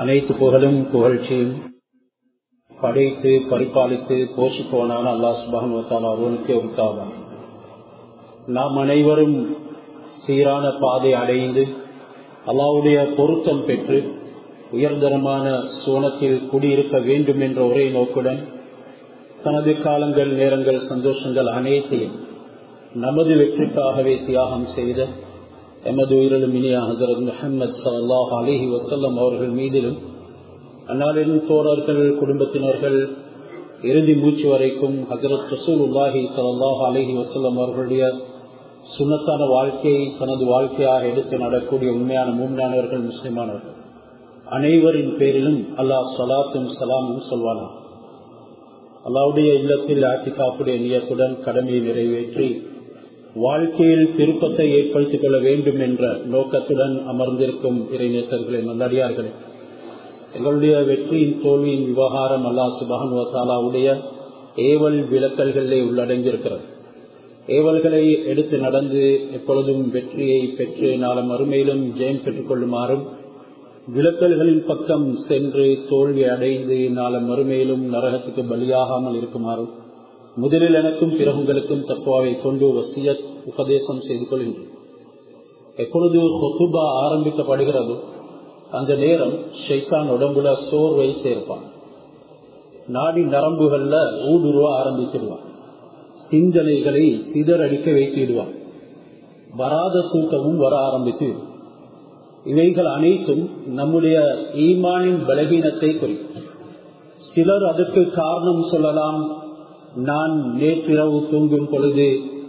அனைத்து புகழும் புகழ்ச்சியும் படைத்து பரிபாலித்து போஷிப்போனான அல்லா சுபான் அவனுக்கு உத்தாவான் நாம் அனைவரும் சீரான பாதை அடைந்து அல்லாவுடைய பொருத்தம் பெற்று உயர்தரமான சோனத்தில் குடியிருக்க வேண்டும் என்ற ஒரே நோக்குடன் தனது காலங்கள் நேரங்கள் சந்தோஷங்கள் அனைத்தையும் நமது வெற்றிக்காகவே தியாகம் செய்த எமது உயிரிலும் இனிய ஹசரத் முஹம்மது சல்லாஹ் அலிஹி வசல்லம் அவர்கள் மீதிலும் அந்நாளின் தோழர்கள் குடும்பத்தினர்கள் இறுதி மூச்சு வரைக்கும் ஹசரத் ரசூல் உல்லாஹி சல்லாஹ் அலிஹி வசல்லம் அவர்களுடைய சுனத்தான வாழ்க்கையை தனது வாழ்க்கையாக எடுத்து நடக்கூடிய உண்மையான மூன்றானவர்கள் முஸ்லிமானவர்கள் அனைவரின் பேரிலும் அல்லாஹ் சலாத்தும் சலாமும் சொல்வானா அல்லாவுடைய இல்லத்தில் ஆட்சிக்காப்புடைய நியத்துடன் கடமையை நிறைவேற்றி வாழ்க்கையில் திருப்பத்தை ஏற்படுத்திக் கொள்ள வேண்டும் என்ற நோக்கத்துடன் அமர்ந்திருக்கும் இறைநேசர்களே நல்லடியார்களே எங்களுடைய வெற்றியின் தோல்வியின் விவகாரம் அல்லா சுபஹன் வசாலாவுடைய ஏவல் விளக்கல்களே உள்ளடங்கியிருக்கிறது ஏவல்களை எடுத்து நடந்து எப்பொழுதும் வெற்றியை பெற்று நாளம் மறுமையிலும் ஜெயம் பெற்றுக் கொள்ளுமாறும் விளக்கல்களின் பக்கம் சென்று தோல்வி அடைந்து நாளம் மறுமையிலும் நரகத்துக்கு பலியாகாமல் இருக்குமாறும் முதலில் எனக்கும் பிற உங்களுக்கும் தக்குவாவை கொண்டு வசியத் உபதேசம் செய்து கொள்கின்றேன் எப்பொழுது ஹொசுபா ஆரம்பிக்கப்படுகிறதோ அந்த நேரம் ஷைத்தான் உடம்புல சோர்வை சேர்ப்பான் நாடி நரம்புகள்ல ஊடுருவ ஆரம்பிச்சிடுவான் சிந்தனைகளை சிதறடிக்க வைத்திடுவான் வராத தூக்கமும் வர ஆரம்பித்து இவைகள் அனைத்தும் நம்முடைய ஈமானின் பலகீனத்தை குறிக்கும் சிலர் அதற்கு காரணம் சொல்லலாம் நான் நேற்றிரவு தூங்கும் பொழுது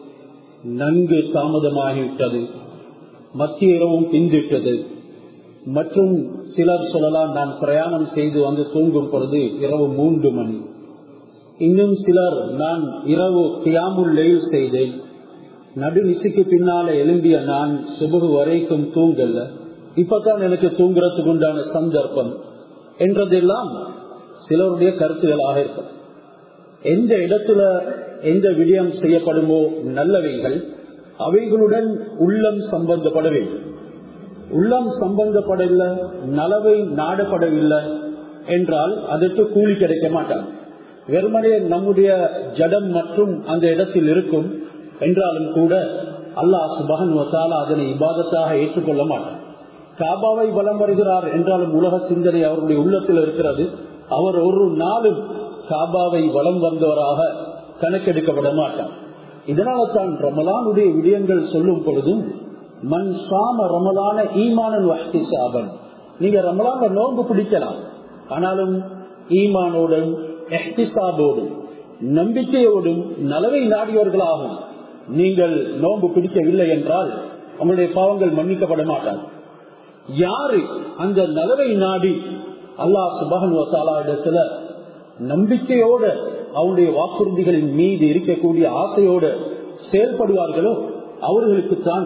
நன்கு தாமதமாகிவிட்டது மத்திய இரவும் பிந்திட்டது மற்றும் சிலர் சொல்லலாம் நான் பிரயாணம் செய்து வந்து தூங்கும் பொழுது இரவு மூன்று மணி இன்னும் சிலர் நான் இரவு கியாமுல் செய்தேன் நடுநிசைக்கு பின்னால எழும்பிய நான் சுபகு வரைக்கும் தூங்கல்ல இப்பதான் எனக்கு தூங்குறதுக்கு உண்டான சந்தர்ப்பம் என்றதெல்லாம் சிலருடைய கருத்துகளாக இருக்கும் எந்த இடத்துல எந்த விடயம் செய்யப்படுமோ நல்லவைகள் அவைகளுடன் உள்ளம் சம்பந்தப்பட வேண்டும் உள்ளம் சம்பந்தப்படவில்லை நலவை நாடப்படவில்லை என்றால் அதற்கு கூலி கிடைக்க மாட்டாங்க வெறுமனே நம்முடைய ஜடம் மற்றும் அந்த இடத்தில் இருக்கும் என்றாலும் கூட அல்லாஹ் சுபகன் வசாலா அதனை இபாதத்தாக ஏற்றுக்கொள்ள மாட்டார் காபாவை பலம் வருகிறார் என்றாலும் உலக சிந்தனை அவருடைய உள்ளத்தில் இருக்கிறது அவர் ஒரு நாளும் காபாவை வலம் வந்தவராக கணக்கெடுக்கப்பட மாட்டார் இதனால தான் ரமலானுடைய விடயங்கள் சொல்லும் பொழுதும் மண் சாம ரமலான ஈமானன் வஹ்தி சாபன் நீங்க ரமலான நோன்பு பிடிக்கலாம் ஆனாலும் ஈமானோடும் எஹ்திசாபோடும் நம்பிக்கையோடும் நலவை நாடியவர்களாகும் நீங்கள் நோன்பு பிடிக்கவில்லை என்றால் உங்களுடைய பாவங்கள் மன்னிக்கப்பட மாட்டார் யாரு அந்த நலவை நாடி அல்லாஹ் சுபகன் வசாலா இடத்துல நம்பிக்கையோட அவருடைய வாக்குறுதிகளின் மீது இருக்கக்கூடிய ஆசையோடு செயல்படுவார்களோ அவர்களுக்கு தான்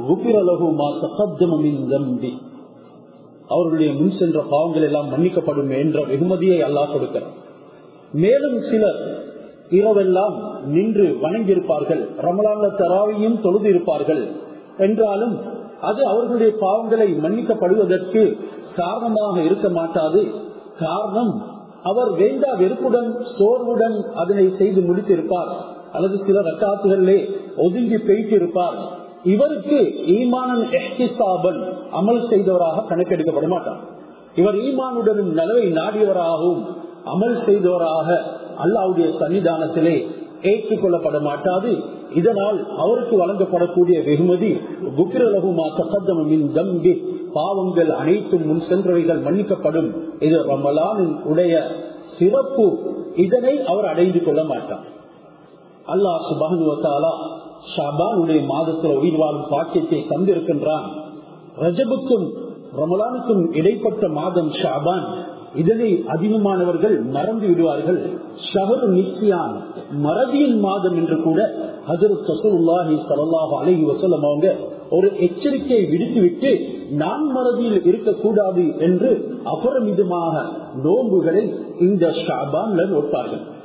தம்பி அவர்களுடைய முன் சென்ற பாவங்கள் எல்லாம் மன்னிக்கப்படும் என்ற வெகுமதியை அல்லாஹ் கொடுக்கிறார் மேலும் சிலர் இரவெல்லாம் நின்று வணங்கியிருப்பார்கள் ரமலான தராவையும் தொழுது இருப்பார்கள் என்றாலும் அது அவர்களுடைய பாவங்களை மன்னிக்கப்படுவதற்கு காரணமாக இருக்க மாட்டாது காரணம் அவர் வேண்டா வெறுப்புடன் சோர்வுடன் அதனை செய்து முடித்திருப்பார் அல்லது சில ரக்காத்துகளிலே ஒதுங்கி பெய்து இருப்பார் இவருக்கு ஈமானன் எஹ்திசாபன் அமல் செய்தவராக கணக்கெடுக்கப்பட மாட்டார் இவர் ஈமானுடனும் நலவை நாடியவராகவும் அமல் செய்தவராக அல்லாவுடைய சன்னிதானத்திலே ஏற்றுக்கொள்ளப்பட மாட்டாது இதனால் அவருக்கு வழங்கப்படக்கூடிய வெகுமதி குக்கிரலகுமா தகத்தமின் தம்பி பாவங்கள் அனைத்தும் முன் சென்றவைகள் மன்னிக்கப்படும் இது ரமலானின் உடைய சிறப்பு இதனை அவர் அடைந்து கொள்ள மாட்டார் அல்லாஹ் சுபானுவத்தாலா ஷாபானுடைய மாதத்தில் உயிர் வாழும் பாக்கியத்தை தந்திருக்கின்றான் ரஜபுக்கும் ரமலானுக்கும் இடைப்பட்ட மாதம் ஷாபான் இதனை அதிகமானவர்கள் மறந்து விடுவார்கள் ஷஹரு நிஸ்யான் மறதியின் மாதம் என்று கூட ஹசரத் சசூல்லாஹி சலாஹ் அலஹி வசலம் அவங்க ஒரு எச்சரிக்கை விடுத்துவிட்டு நான் மறதியில் இருக்கக்கூடாது என்று அபரமிதமாக நோன்புகளை இந்த ஷாபான்ல நோட்பார்கள்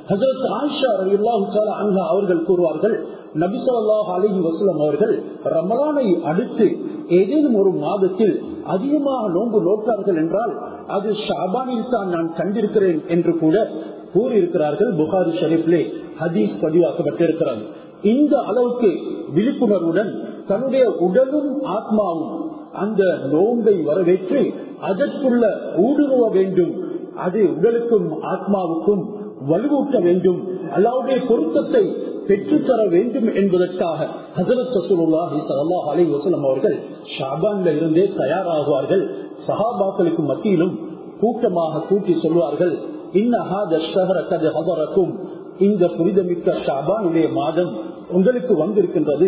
ஹசரத் ஆயிஷா ரலியல்லாஹு தஆலா அன்ஹா அவர்கள் கூறுவார்கள் நபி ஸல்லல்லாஹு அலைஹி வஸல்லம் அவர்கள் ரமலானை அடுத்து ஏதேனும் ஒரு மாதத்தில் அதிகமாக நோன்பு நோட்டார்கள் என்றால் அது ஷாபானில் தான் நான் கண்டிருக்கிறேன் என்று கூட கூறியிருக்கிறார்கள் புகாரி ஷரீஃப்லே ஹதீஸ் பதிவாக்கப்பட்டிருக்கிறது இந்த அளவுக்கு விழிப்புணர்வுடன் தன்னுடைய உடலும் ஆத்மாவும் அந்த நோன்பை வரவேற்று அதற்குள்ள ஊடுருவ வேண்டும் அது உடலுக்கும் ஆத்மாவுக்கும் வலுவூட்ட வேண்டும் அல்லாவுடைய பொருத்தத்தை பெற்றுத்தர வேண்டும் என்பதற்காக ஹசரத் ரசூலுல்லாஹி ஸல்லல்லாஹு அலைஹி வஸல்லம் அவர்கள் ஷாபான்ல இருந்தே தயாராகுவார்கள் சஹாபாக்களுக்கு மத்தியிலும் கூட்டமாக கூட்டி சொல்வார்கள் இன்னஹாதரக்கும் இந்த புனிதமிக்க ஷாபானுடைய மாதம் உங்களுக்கு வந்திருக்கின்றது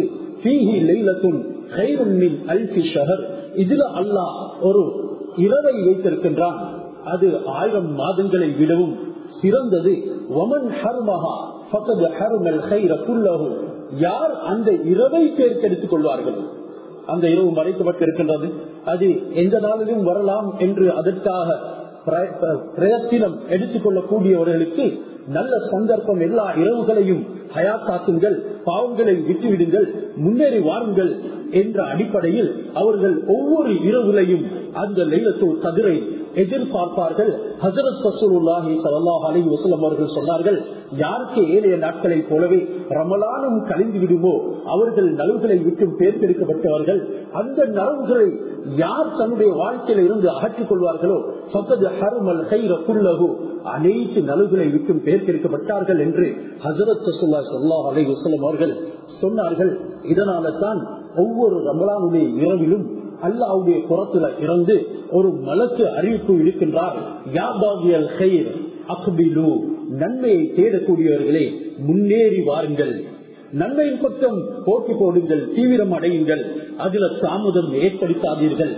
இதுல அல்லாஹ் ஒரு இரவை வைத்திருக்கின்றான் அது ஆயிரம் மாதங்களை விடவும் சிறந்தது ஒமன் ஹர்மஹா ஃபகத் ஹர்மல் ஹைர குல்லஹு யார் அந்த இரவை தேர்ந்தெடுத்துக் கொள்வார்கள் அந்த இரவு மறைக்கப்பட்டிருக்கின்றது அது எந்த நாளிலும் வரலாம் என்று அதற்காக பிரயத்தினம் எடுத்துக்கொள்ளக்கூடியவர்களுக்கு நல்ல சந்தர்ப்பம் எல்லா இரவுகளையும் ஹயாத்தாக்குங்கள் பாவங்களை விட்டுவிடுங்கள் முன்னேறி வாருங்கள் என்ற அடிப்படையில் அவர்கள் ஒவ்வொரு இரவுகளையும் அந்த லைலத்து கதிரை எதிர்பார்ப்பார்கள் ஹசரத் ரசூலுல்லாஹி ஸல்லல்லாஹு அலைஹி வஸல்லம் அவர்கள் சொன்னார்கள் யாருக்கு ஏழைய நாட்களை போலவே ரமலானும் கழிந்து விடுமோ அவர்கள் நலவுகளை விட்டு பேர்த்தெடுக்கப்பட்டவர்கள் அந்த நலவுகளை யார் தன்னுடைய வாழ்க்கையில இருந்து அகற்றிக் கொள்வார்களோ சொத்தது ஹருமல் கைர புல்லகு அனைத்து நலவுகளை விட்டும் பேர்த்தெடுக்கப்பட்டார்கள் என்று ஹசரத் ரசூல்லா ஸல்லல்லாஹு அலைஹி வஸல்லம் அவர்கள் சொன்னார்கள் இதனால தான் ஒவ்வொரு ரமலானுடைய இரவிலும் அல்லாவுடைய புறத்துல இருந்து ஒரு மலக்கு அறிவிப்பு இருக்கின்றார் யாபாகியல் கயிர் அக்பிலு நன்மையை தேடக்கூடியவர்களே முன்னேறி வாருங்கள் நன்மையின் பக்கம் போட்டி போடுங்கள் தீவிரம் அடையுங்கள் அதுல தாமதம் ஏற்படுத்தாதீர்கள்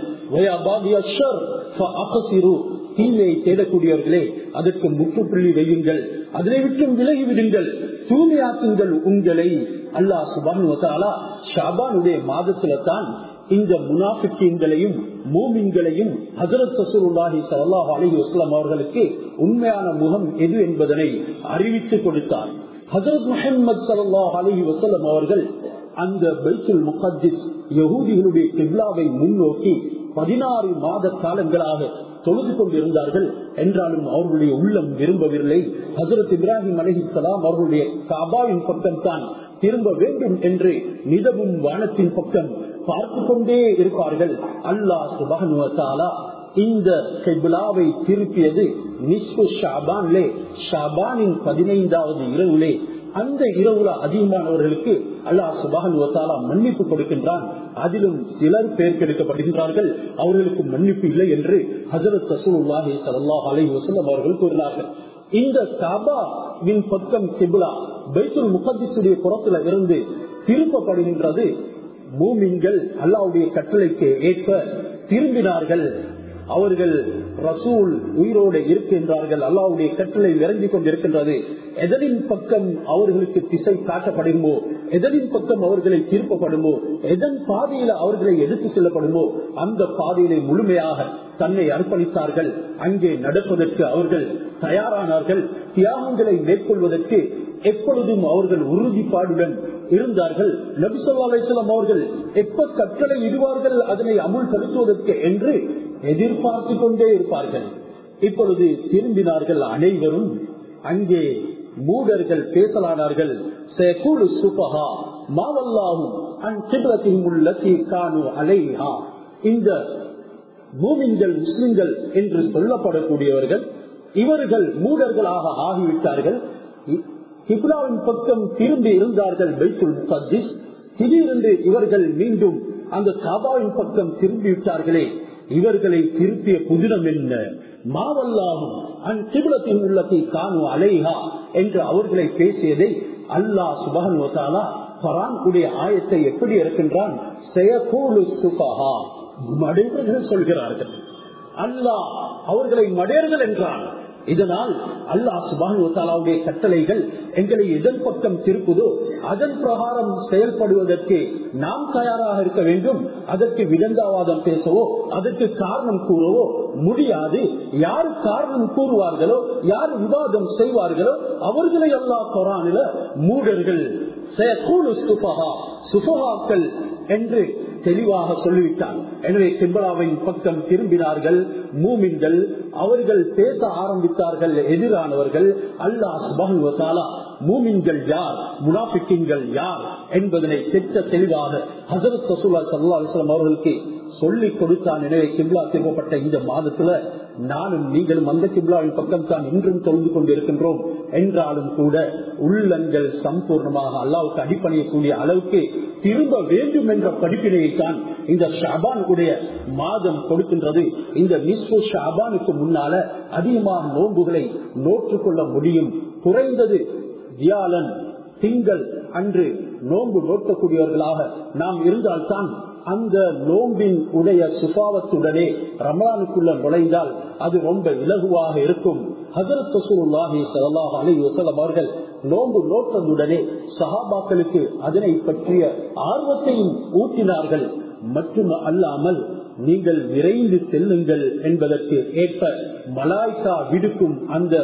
தீமையை தேடக்கூடியவர்களே அதற்கு முற்றுப்புள்ளி வையுங்கள் அதனை விட்டும் விலகி விடுங்கள் தூய்மையாக்குங்கள் உங்களை அல்லாஹ் சுபான் ஷாபானுடைய மாதத்துல தான் இந்த முனாபிக்கீன்களையும் மூமின்களையும் ஹசரத் ரசூலுல்லாஹி ஸல்லல்லாஹு அலைஹி வஸல்லம் அவர்களுக்கு உண்மையான முகம் எது என்பதனை அறிவித்து கொடுத்தார் ஹசரத் முஹம்மது ஸல்லல்லாஹு அலைஹி வஸல்லம் அவர்கள் அந்த பைத்துல் முகத்திஸ் யகூதிகளுடைய கிப்லாவை முன்னோக்கி பதினாறு மாத காலங்களாக தொழுது கொண்டிருந்தார்கள் என்றாலும் அவர்களுடைய உள்ளம் விரும்பவில்லை ஹசரத் இப்ராஹிம் அலஹிஸ்லாம் அவர்களுடைய காபாவின் பக்கம் தான் திரும்ப வேண்டும் என்று நிதவும் வானத்தின் பக்கம் பார்த்து கொண்டே இருப்பார்கள் அல்லாஹ் சுபானுவத்தாலா இந்த கெபிலாவை திருப்பியது நிஸ்பு ஷாபான்லே ஷாபானின் பதினைந்தாவது இரவுலே அந்த இரவுல அதிகமானவர்களுக்கு அல்லாஹ் சுபான் மன்னிப்பு கொடுக்கின்றான் அதிலும் சிலர் பேர் கெடுக்கப்படுகின்றார்கள் அவர்களுக்கு மன்னிப்பு இல்லை என்று ஹசரத் ரசூல்லாஹி சல்லாஹ் அலி வசல்லம் அவர்கள் கூறினார்கள் இந்த காபாவின் பக்கம் கிபுலா பைத்துல் முகத்திசுடைய புறத்துல இருந்து திருப்பப்படுகின்றது பூமிங்கள் அல்லாவுடைய கட்டளைக்கு ஏற்ப திரும்பினார்கள் அவர்கள் ரசூல் உயிரோடு இருக்கின்றார்கள் அல்லாவுடைய கட்டளை இறங்கிக் கொண்டிருக்கின்றது எதனின் பக்கம் அவர்களுக்கு திசை காட்டப்படுமோ எதனின் பக்கம் அவர்களை திருப்பப்படுமோ எதன் பாதையில அவர்களை எடுத்து செல்லப்படுமோ அந்த பாதையிலே முழுமையாக தன்னை அர்ப்பணித்தார்கள் அங்கே நடப்பதற்கு அவர்கள் தயாரானார்கள் தியாகங்களை மேற்கொள்வதற்கு எப்பொழுதும் அவர்கள் உறுதிப்பாடுடன் இருந்தார்கள் நபிசல்லா அலிஸ்லாம் அவர்கள் எப்ப கட்டளை இடுவார்கள் அதனை அமுல்படுத்துவதற்கு என்று எதிர்பார்த்து கொண்டே இருப்பார்கள் இப்பொழுது திரும்பினார்கள் அனைவரும் அங்கே மூடர்கள் பேசலானார்கள் இந்த மூமின்கள் முஸ்லிம்கள் என்று சொல்லப்படக்கூடியவர்கள் இவர்கள் மூடர்களாக ஆகிவிட்டார்கள் கிப்லாவின் பக்கம் திரும்பி இருந்தார்கள் பைத்துல் முகத்திஸ் திடீரென்று இவர்கள் மீண்டும் அந்த காபாவின் பக்கம் திரும்பி விட்டார்களே இவர்களை திருப்பிய புதினம் என்ன மாவல்லாகும் அந்நிபுலத்தின் உள்ளத்தை காணும் அலைஹா என்று அவர்களை பேசியதை அல்லாஹ் சுபகன் வசாலா பரான் உடைய ஆயத்தை எப்படி இருக்கின்றான் மடைவர்கள் சொல்கிறார்கள் அல்லாஹ் அவர்களை மடையர்கள் என்றான் இதனால் அல்லாஹ் சுபானுடைய கட்டளைகள் எங்களை எதன் பக்கம் திருப்புதோ அதன் பிரகாரம் செயல்படுவதற்கு நாம் தயாராக இருக்க வேண்டும் அதற்கு விதந்தாவாதம் பேசவோ அதற்கு காரணம் கூறவோ முடியாது யார் காரணம் கூறுவார்களோ யார் விவாதம் செய்வார்களோ அவர்களை அல்லாஹ் குரானில மூடர்கள் சுபகாக்கள் என்று தெளிவாக சொல்லிவிட்டார் எனவே கிம்பலாவின் பக்கம் திரும்பினார்கள் மூமின்கள் அவர்கள் பேச ஆரம்பித்தார்கள் எதிரானவர்கள் அல்லாஹ் சுபானுவத்தாலா மூமின்கள் யார் முனாபிக்கின்கள் யார் என்பதனை திட்ட தெளிவாக ஹசரத் ரசூல்லா சல்லா அலிஸ்லாம் அவர்களுக்கு சொல்லிக் கொடுத்தான் எனவே கிப்லா திரும்பப்பட்ட இந்த மாதத்துல நானும் நீங்களும் அந்த கிப்லாவின் பக்கம் தான் இன்றும் தொழுது கொண்டிருக்கின்றோம் என்றாலும் கூட உள்ளங்கள் சம்பூர்ணமாக அல்லாவுக்கு அடிப்படையக்கூடிய அளவுக்கு திரும்ப வேண்டும் என்ற படிப்பினையை தான் இந்த ஷாபானுடைய மாதம் கொடுக்கின்றது இந்த மிஸ்பு ஷாபானுக்கு முன்னால அதிகமாக நோன்புகளை நோற்றுக்கொள்ள முடியும் குறைந்தது வியாழன் திங்கள் அன்று நோன்பு நோக்கக்கூடியவர்களாக நாம் இருந்தால்தான் அந்த நோம்பின் உடைய சுபாவத்துடனே ரமலானுக்குள்ள நுழைந்தால் அது ரொம்ப இலகுவாக இருக்கும் ஹசரத் ரசூலுல்லாஹி ஸல்லல்லாஹு அலைஹி வஸல்லம் அவர்கள் நோன்பு நோட்டத்துடனே சஹாபாக்களுக்கு அதனை பற்றிய ஆர்வத்தையும் ஊட்டினார்கள் மற்றும் அல்லாமல் நீங்கள் விரைந்து செல்லுங்கள் என்பதற்கு ஏற்ப மலாய்கா விடுக்கும் அந்த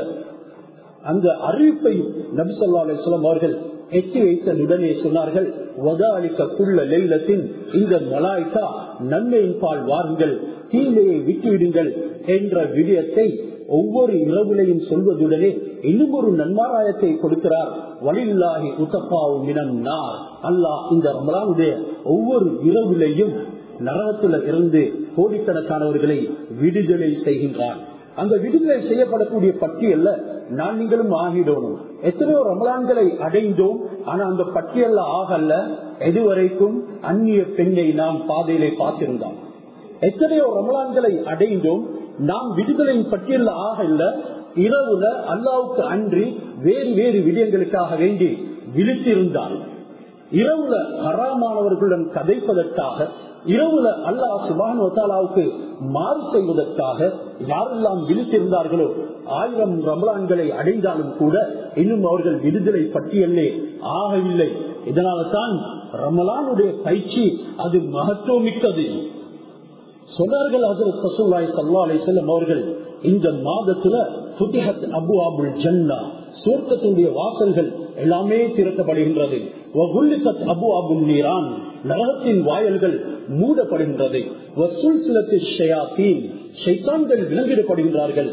அந்த அறிவிப்பையும் நபிசல்லா அலிஸ்லாம் அவர்கள் எட்டி வைத்தனுடனே சொன்னார்கள் வதாலிக்குள்ள லெய்லத்தின் இந்த மலாய்கா நன்மையின் பால் வாருங்கள் தீமையை விட்டுவிடுங்கள் என்ற விடயத்தை ஒவ்வொரு இரவுலையும் சொல்வதுடனே இன்னும் ஒரு நன்மாராயத்தை கொடுக்கிறார் வலில்லாஹி உத்தப்பாவும் இனம் நார் அல்லாஹ் இந்த ரமலானுடைய ஒவ்வொரு இரவுலையும் நரகத்துல இருந்து கோடிக்கணக்கானவர்களை விடுதலை செய்கின்றான் அந்த விடுதலை செய்யப்படக்கூடிய பட்டியல்ல நான் நீங்களும் ஆகிடணும் எத்தனையோ ரமலான்களை அடைந்தோம் ஆனா அந்த பட்டியல்ல ஆகல்ல எதுவரைக்கும் அந்நிய பெண்ணை நாம் பாதையிலே பார்த்திருந்தோம் எத்தனையோ ரமலான்களை அடைந்தோம் நாம் விடுதலையின் பட்டியல்ல ஆக இல்ல இரவுல அல்லாவுக்கு அன்றி வேறு வேறு விடயங்களுக்காக வேண்டி விழித்திருந்தால் இரவுல ஹராமானவர்களுடன் கதைப்பதற்காக இரவுல அல்லாஹ் சுபான் வத்தாலாவுக்கு மாறு செய்வதற்காக யாரெல்லாம் விழித்திருந்தார்களோ ஆயிரம் ரமலான்களை அடைந்தாலும் கூட இன்னும் அவர்கள் விடுதலை பட்டியலே ஆகவில்லை இதனால தான் ரமலானுடைய பயிற்சி அது மகத்துவமிக்கது சொன்னார்கள் ஹசரத் சசுல்லாய் சல்லா அலை செல்லம் அவர்கள் இந்த மாதத்துல புத்திஹத் அபு அபுல் ஜன்னா சுவர்க்கத்தினுடைய வாசல்கள் எல்லாமே திறக்கப்படுகின்றது அபு அபுல் நீரான் நரகத்தின் வாயல்கள் மூடப்படுகின்றது ஷைத்தான்கள் விலங்கிடப்படுகின்றார்கள்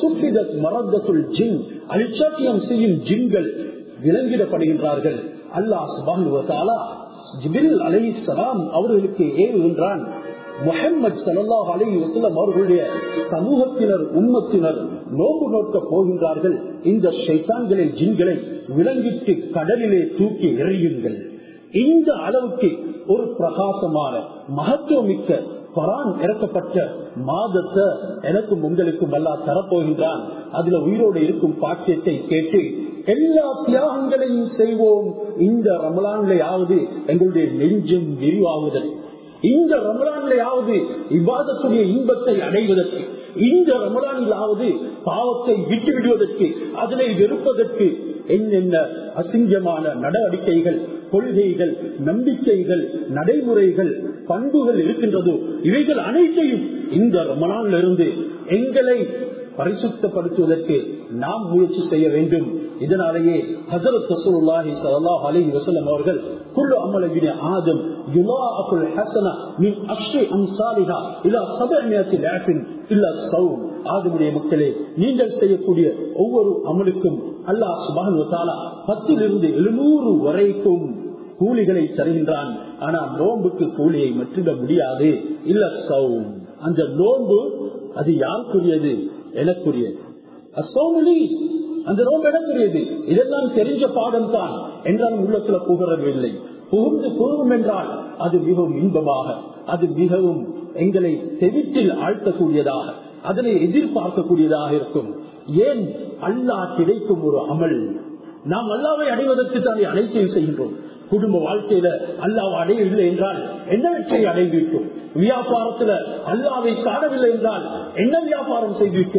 அலிச்சாட்டியம் செய்யும் ஜின்கள் விலங்கிடப்படுகின்றார்கள் அல்லாஹ் சுபானுவத்தாலா ஜிபில் அலை சலாம் அவர்களுக்கு ஏவுகின்றான் முகமது சல்லாஹ் அலி வசலம் அவர்களுடைய சமூகத்தினர் உம்மத்தினர் நோம்பு நோக்க போகின்றார்கள் இந்த ஷைத்தான்களின் ஜின்களை விலங்கிட்டு கடலிலே தூக்கி எறியுங்கள் இந்த அளவுக்கு ஒரு பிரகாசமான மகத்துவமிக்க பரான் இறக்கப்பட்ட மாதத்தை எனக்கும் உங்களுக்கும் அல்லா தரப்போகின்றான் அதுல உயிரோடு இருக்கும் பாக்கியத்தை கேட்டு எல்லா தியாகங்களையும் செய்வோம் இந்த ரமலான்லையாவது எங்களுடைய நெஞ்சம் விரிவாகுதல் இந்த ரமலான்லையாவது இவ்வாதத்துடைய இன்பத்தை அடைவதற்கு இந்த ரமலானிலாவது பாவத்தை விட்டு விடுவதற்கு அதனை வெறுப்பதற்கு என்னென்ன அசிங்கமான நடவடிக்கைகள் கொள்கைகள் நம்பிக்கைகள் நடைமுறைகள் பண்புகள் இருக்கின்றதோ இவைகள் அனைத்தையும் இந்த ரமலானிலிருந்து எங்களை பரிசுத்தப்படுத்துவதற்கு நாம் முயற்சி செய்ய வேண்டும் இதனாலேயே ஹசரத் ரசூலுல்லாஹி ஸல்லல்லாஹு அலைஹி வஸல்லம் அவர்கள் குல்லு அமலின் ஆதம் யுலாஅகுல் ஹஸன மின் அஷ்ரி அம்சாலிஹா இலா 700 லாஃபின் இல்ல ஸௌம் ஆதமுடைய மக்களே நீங்கள் செய்யக்கூடிய ஒவ்வொரு அமலுக்கும் அல்லாஹ் சுப்ஹானஹு வ தஆலா 10 இருந்து 700 வரைக்கும் கூலிகளை தருகின்றான் ஆனா நோன்புக்கு கூலியை மற்றிட முடியாது இல்ல சௌம் அந்த நோன்பு அது யாருக்குரியது எனக்குரியது அசோமொழி அந்த நோன்பு எனக்குரியது இதெல்லாம் தெரிஞ்ச பாடம் தான் என்றாலும் உள்ளத்துல புகழவில்லை புகுந்து புகும் என்றால் அது மிகவும் இன்பமாக அது மிகவும் எங்களை செவிட்டில் ஆழ்த்தக்கூடியதாக அதனை எதிர்பார்க்கக்கூடியதாக இருக்கும் ஏன் அல்லாஹ் கிடைக்கும் ஒரு அமல் நாம் அல்லாவை அடைவதற்கு தானே அனைத்தையும் செய்கின்றோம் குடும்ப வாழ்க்கையில அல்லாவை அடையவில்லை என்றால் என்ன வெற்றியை அடைந்துவிட்டோம் வியாபாரத்துல அல்லாவை காணவில்லை என்றால் என்ன வியாபாரம் செய்துவிட்டோம்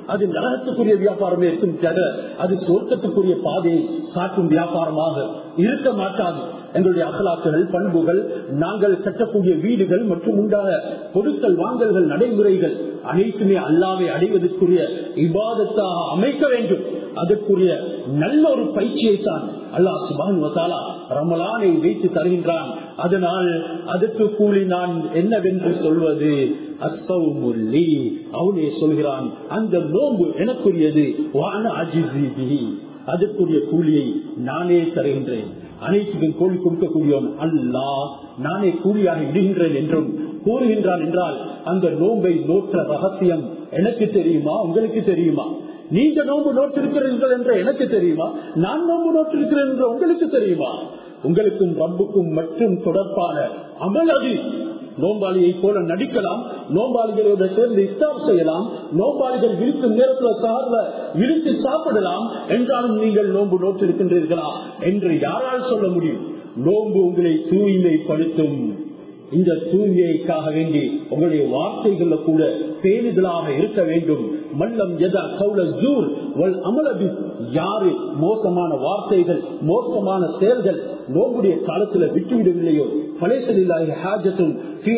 அது நரகத்துக்குரிய வியாபாரமே இருக்கும் தவிர அது சொர்க்கத்துக்குரிய பாதையை காட்டும் வியாபாரமாக இருக்க மாட்டாது எங்களுடைய அகலாக்குகள் பண்புகள் நாங்கள் கட்டக்கூடிய வீடுகள் மற்றும் உண்டான பொருட்கள் வாங்கல்கள் நடைமுறைகள் அனைத்துமே அல்லாவை அடைவதற்குரிய இபாதத்தாக அமைக்க வேண்டும் அதற்குரிய நல்ல ஒரு பயிற்சியை தான் அல்லாஹ் சுபான் வசாலா ரமலானை வைத்து தருகின்றான் அதனால் அதற்கு கூலி நான் என்னவென்று சொல்வது அஸ்தவுமுல்லி அவனே சொல்கிறான் அந்த நோன்பு எனக்குரியது வான அஜிசி அதற்குரிய கூலியை நானே தருகின்றேன் அனைத்துக்கும் கூலி கொடுக்கக்கூடியவன் அல்லா நானே கூலியாக இடுகின்றேன் என்றும் கூறுகின்றான் என்றால் அந்த நோன்பை நோற்ற ரகசியம் எனக்கு தெரியுமா உங்களுக்கு தெரியுமா நீங்க நோன்பு நோட்டிருக்கிறீர்கள் என்ற எனக்கு தெரியுமா நான் நோன்பு நோட்டிருக்கிறேன் என்ற உங்களுக்கு தெரியுமா உங்களுக்கும் ரப்புக்கும் மற்றும் தொடர்பான அமல் அது நோம்பாளியை போல நடிக்கலாம் நோம்பாளிகளோட சேர்ந்து இஸ்தார் செய்யலாம் நோம்பாளிகள் விரிக்கும் நேரத்தில் சார்ல விரித்து சாப்பிடலாம் என்றாலும் நீங்கள் நோன்பு நோட்டிருக்கின்றீர்களா என்று யாரால் சொல்ல முடியும் நோன்பு உங்களை தூய்மைப்படுத்தும் இந்த தூய்மைக்காக வேண்டி உங்களுடைய வார்த்தைகள்ல கூட பேணுதலாக இருக்க வேண்டும் மல்லம் எதா கவுல ஜூர் வல் அமலபி யாரு மோசமான வார்த்தைகள் மோசமான செயல்கள் நோம்புடைய காலத்துல விட்டுவிடவில்லையோ பலேசலில்லாஹி ஹாஜத்தும்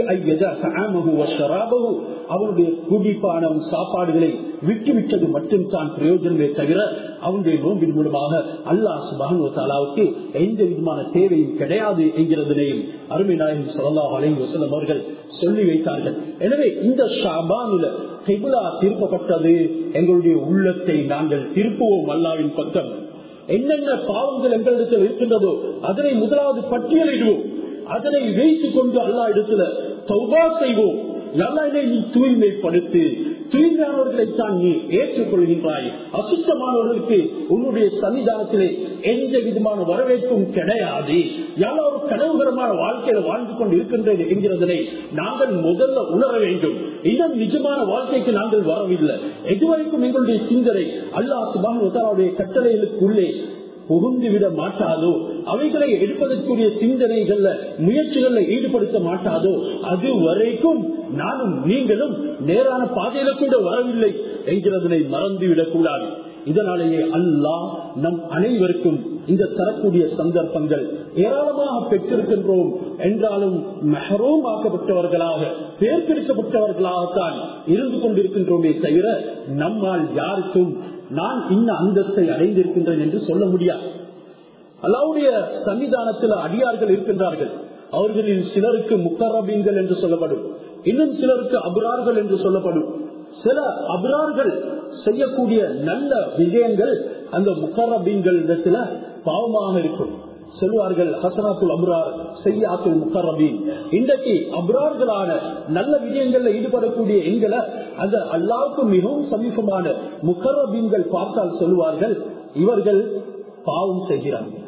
அவனுடைய குடிப்பானம் சாப்பாடுகளை விட்டுவிட்டது மட்டும் தான் பிரயோஜனமே தவிர அவனுடைய நோம்பின் மூலமாக அல்லாஹ் சுபானுக்கு எந்த விதமான தேவையும் கிடையாது என்கிறதனையும் அருமை நாயகம் சல்லாஹ் அலி வசலம் அவர்கள் சொல்லி வைத்தார்கள் எனவே இந்த ஷாபானுல கிபிலா திருப்பப்பட்டது எங்களுடைய உள்ளத்தை நாங்கள் திருப்புவோம் அல்லாவின் பக்கம் என்னென்ன பாவங்கள் எங்களிடத்தில் இருக்கின்றதோ அதனை முதலாவது பட்டியலிடுவோம் அதனை வைத்துக் கொண்டு அல்லா இடத்துல சௌபா செய்வோம் நல்லதை நீ தூய்மைப்படுத்தி தூய்மையானவர்களை தான் நீ ஏற்றுக்கொள்கின்றாய் அசுத்தமானவர்களுக்கு உன்னுடைய சன்னிதானத்திலே எந்த விதமான வரவேற்பும் கிடையாது யாரோ ஒரு கனவுகரமான வாழ்க்கையில வாழ்ந்து கொண்டு இருக்கின்றது என்கிறதனை நாங்கள் முதல்ல உணர வேண்டும் இன்னும் நிஜமான வாழ்க்கைக்கு நாங்கள் வரவில்லை எதுவரைக்கும் எங்களுடைய சிந்தனை அல்லாஹ் சுபானுடைய கட்டளைகளுக்குள்ளே புகுந்து விட மாட்டாதோ அவைகளை எடுப்பதற்குரிய சிந்தனைகள்ல முயற்சிகள்ல ஈடுபடுத்த மாட்டாதோ அது வரைக்கும் நானும் நீங்களும் நேரான பாதையில கூட வரவில்லை என்கிறதனை மறந்துவிடக் கூடாது இதனாலேயே அல்லாஹ் நம் அனைவருக்கும் இந்த தரக்கூடிய சந்தர்ப்பங்கள் ஏராளமாக பெற்றிருக்கின்றோம் என்றாலும் மெஹரோம் ஆக்கப்பட்டவர்களாக பேர்பிடிக்கப்பட்டவர்களாகத்தான் இருந்து கொண்டிருக்கின்றோமே தவிர நம்மால் யாருக்கும் நான் இன்ன அந்தஸ்தை அடைந்திருக்கின்றேன் என்று சொல்ல முடியாது அல்லாவுடைய சன்னிதானத்தில் அடியார்கள் இருக்கின்றார்கள் அவர்களில் சிலருக்கு முக்கரபீன்கள் என்று சொல்லப்படும் இன்னும் சிலருக்கு அபுரார்கள் என்று சொல்லப்படும் சில அபுரார்கள் செய்யக்கூடிய நல்ல விஷயங்கள் அந்த முக்கரபீன்கள் இடத்துல பாவமாக இருக்கும் சொல்வார்கள் ஹசனாத்துல் அபுரார் செய்யாத்துல் முக்கரபீன் இன்றைக்கு அபுரார்களான நல்ல விடயங்கள்ல ஈடுபடக்கூடிய எங்களை அந்த அல்லாவுக்கு மிகவும் சமீபமான முக்கரபீன்கள் பார்த்தால் சொல்வார்கள் இவர்கள் பாவம் செய்கிறார்கள்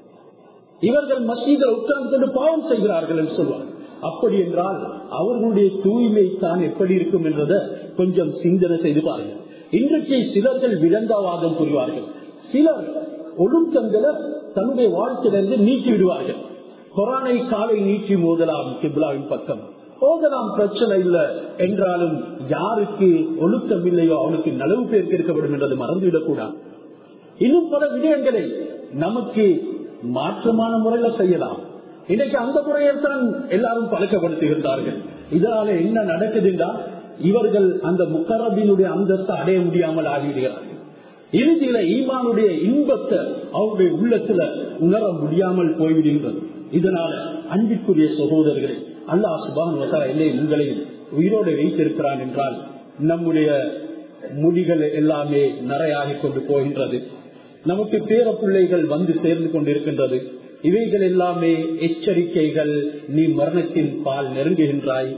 இவர்கள் மசீதை உட்கார்ந்து கொண்டு பாவம் செய்கிறார்கள் என்று சொல்வார் அப்படி என்றால் அவர்களுடைய தூய்மை தான் எப்படி இருக்கும் என்றதை கொஞ்சம் சிந்தனை செய்து பாருங்கள் இன்றைக்கு சிலர்கள் விளந்தாவாதம் புரிவார்கள் சிலர் ஒழுக்கங்களை தன்னுடைய வாழ்க்கையிலிருந்து நீக்கி விடுவார்கள் கொரோனை காலை நீக்கி மோதலாம் கிப்லாவின் பக்கம் போதலாம் பிரச்சனை இல்லை என்றாலும் யாருக்கு ஒழுக்கம் இல்லையோ அவனுக்கு நலவு பேர் கிடைக்கப்படும் என்றது மறந்துவிடக் கூடாது இன்னும் பல விடயங்களை நமக்கு மாற்றமான முறையில செய்யலாம் இன்னைக்கு அந்த முறையில் தான் எல்லாரும் பழக்கப்படுத்துகின்றார்கள் இதனால என்ன நடக்குதுன்னா இவர்கள் அந்த முக்கரபினுடைய அந்தஸ்தை அடைய முடியாமல் ஆகிவிடுகிறார்கள் இறுதியில ஈமானுடைய இன்பத்தை அவருடைய உள்ளத்துல உணர முடியாமல் போய்விடுகின்றது இதனால அன்பிற்குரிய சகோதரர்களே அல்லாஹ் சுபான் இல்லை உங்களையும் உயிரோடு வைத்திருக்கிறான் என்றால் நம்முடைய முடிகள் எல்லாமே நரையாகிக் கொண்டு போகின்றது நமக்கு பேர பிள்ளைகள் வந்து சேர்ந்து கொண்டிருக்கின்றது இவைகள் எல்லாமே எச்சரிக்கைகள் நீ மரணத்தின் பால் நெருங்குகின்றாய்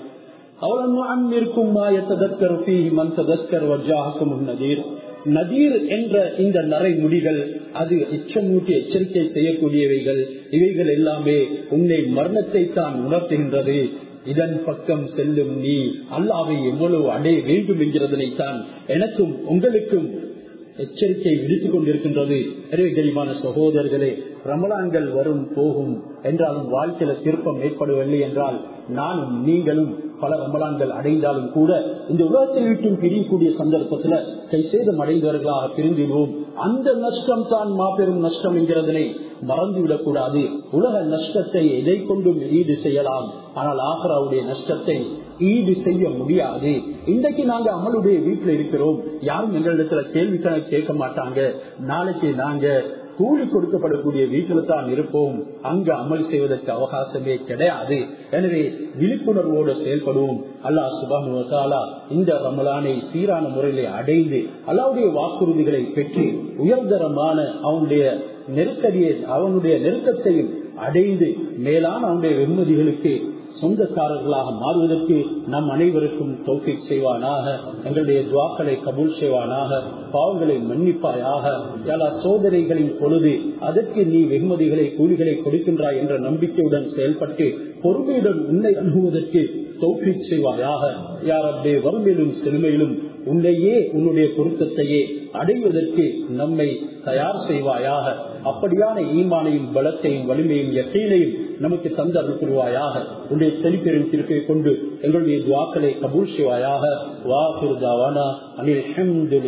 நதீர் என்ற இந்த நரைமுடிகள் அது எச்சமூட்டி எச்சரிக்கை செய்யக்கூடியவைகள் இவைகள் எல்லாமே உன்னை மரணத்தை தான் உணர்த்துகின்றது இதன் பக்கம் செல்லும் நீ அல்லாவை எவ்வளவு அடைய வேண்டும் என்கிறதனை தான் எனக்கும் உங்களுக்கும் எச்சரிக்கை விடுத்துக் கொண்டிருக்கின்றது எனவே கரிமான சகோதரர்களே ரமலான்கள் வரும் போகும் என்றாலும் வாழ்க்கையில திருப்பம் ஏற்படவில்லை என்றால் நானும் நீங்களும் பல ரமலான்கள் அடைந்தாலும் கூட இந்த உலகத்தை விட்டும் பிரியக்கூடிய சந்தர்ப்பத்துல கை சேதம் அடைந்தவர்களாக பிரிந்துவிடுவோம் அந்த நஷ்டம் தான் மாபெரும் நஷ்டம் என்கிறதனை மறந்துவிடக் கூடாது உலக நஷ்டத்தை எதை கொண்டும் ஈடு செய்யலாம் ஆனால் ஆகராவுடைய நஷ்டத்தை ஈடு செய்ய முடியாது இன்றைக்கு நாங்க அமலுடைய வீட்டுல இருக்கிறோம் யாரும் எங்களிடத்துல கேள்வி கணக்கு கேட்க மாட்டாங்க நாளைக்கு நாங்க கூலி கொடுக்கப்படக்கூடிய வீட்டில தான் இருப்போம் அங்கு அமல் செய்வதற்கு அவகாசமே கிடையாது எனவே விழிப்புணர்வோடு செயல்படுவோம் அல்லாஹ் சுபாமுவத்தாலா இந்த ரமலானை சீரான முறையிலே அடைந்து அல்லாவுடைய வாக்குறுதிகளை பெற்று உயர்தரமான அவனுடைய நெருக்கடியை அவனுடைய நெருக்கத்தையும் அடைந்து மேலான அவனுடைய வெகுமதிகளுக்கு சொந்தக்காரர்களாக மாறுவதற்கு நம் அனைவருக்கும் தோஃபிக் செய்வானாக எங்களுடைய துவாக்களை கபூல் செய்வானாக பாவங்களை மன்னிப்பாயாக எல்லா சோதனைகளின் பொழுது அதற்கு நீ வெகுமதிகளை கூலிகளை கொடுக்கின்றாய் என்ற நம்பிக்கையுடன் செயல்பட்டு பொறுமையுடன் உன்னை அணுகுவதற்கு தௌஃபிக் செய்வாயாக யார் அப்படியே வறுமையிலும் செழுமையிலும் உன்னையே உன்னுடைய பொருத்தத்தையே அடைவதற்கு நம்மை தயார் செய்வாயாக அப்படியான ஈமானையும் பலத்தையும் வலிமையும் எத்தையிலையும் நமக்கு தந்தருள் புரிவாயாக உன்னுடைய செழிப்பெரும் திருப்பை கொண்டு எங்களுடைய துவாக்களை கபூல் செய்வாயாக வா குருதாவானா அனில்